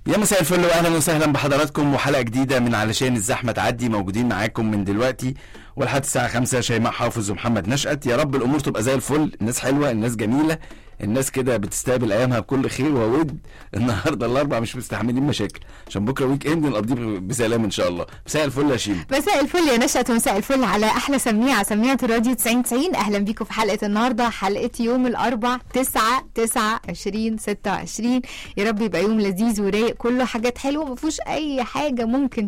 يا مساء الفل واهلا وسهلا بحضراتكم وحلقه جديده من علشان الزحمه تعدي موجودين معاكم من دلوقتي ولحد الساعه 5 شيماء حافظ ومحمد نشأت يا رب الامور تبقى زي الفل الناس حلوه الناس جميله الناس كده بتستقبل ايامها بكل خير وود النهارده الاربع مش مستحملين مشاكل عشان بكره ويك اند نقضيه بسلام ان شاء الله مساء الفل يا شيماء مساء الفل يا نشأت ومساء الفل على احلى سميعه سميعه الراديو 90 90 اهلا بيكم في حلقه النهارده حلقه يوم الاربع 9 9 20 26 يا رب يبقى يوم لذيذ ورايق كله حاجات حلوه ما فيهوش اي حاجه ممكن